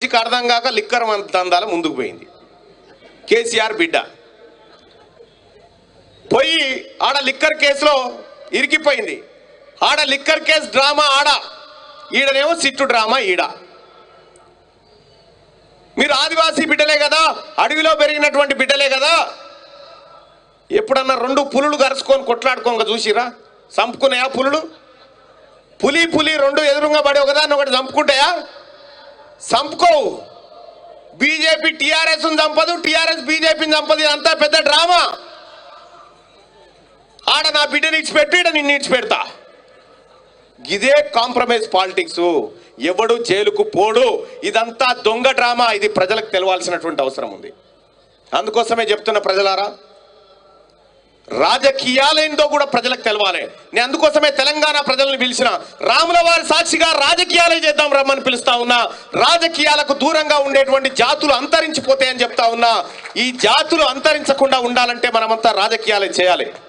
నీకు అర్థం కాక లిక్కర్ దందాల ముందుకు పోయింది కేసీఆర్ బిడ్డ పోయి ఆడ లిక్కర్ కేసులో ఇరికిపోయింది ఆడ లిక్కర్ కేసు డ్రామా ఆడ ఈడనేమో సిట్టు డ్రామా ఈడ మీరు ఆదివాసీ బిడ్డలే కదా అడవిలో పెరిగినటువంటి బిడ్డలే కదా ఎప్పుడన్నా రెండు పులులు కరుచుకొని కొట్లాడుకోక చూసిరా చంపుకున్నాయా పులులు పులి పులి రెండు ఎదురుగా పడి ఒకదాన్ని ఒకటి చంపుకుంటాయా చంపుకోవు బీజేపీ టీఆర్ఎస్ చంపదు టీఆర్ఎస్ బీజేపీని చంపదు ఇదంతా పెద్ద డ్రామా ఆడ నా బిడ్డని ఇచ్చిపెట్టి ఈడ నిన్ను ఇచ్చిపెడతా ఇదే కాంప్రమైజ్ పాలిటిక్స్ ఎవడు జైలుకు పోడు ఇదంతా దొంగ డ్రామా ఇది ప్రజలకు తెలవాల్సినటువంటి అవసరం ఉంది అందుకోసమే చెప్తున్న ప్రజలారా రాజకీయాలేందో కూడా ప్రజలకు తెలవాలి నేను అందుకోసమే తెలంగాణ ప్రజలను పిలిచిన రాముల వారి సాక్షిగా రాజకీయాలే చేద్దాం రమ్మని పిలుస్తా ఉన్నా రాజకీయాలకు దూరంగా ఉండేటువంటి జాతులు అంతరించిపోతాయని చెప్తా ఉన్నా ఈ జాతులు అంతరించకుండా ఉండాలంటే మనమంతా రాజకీయాలే చేయాలి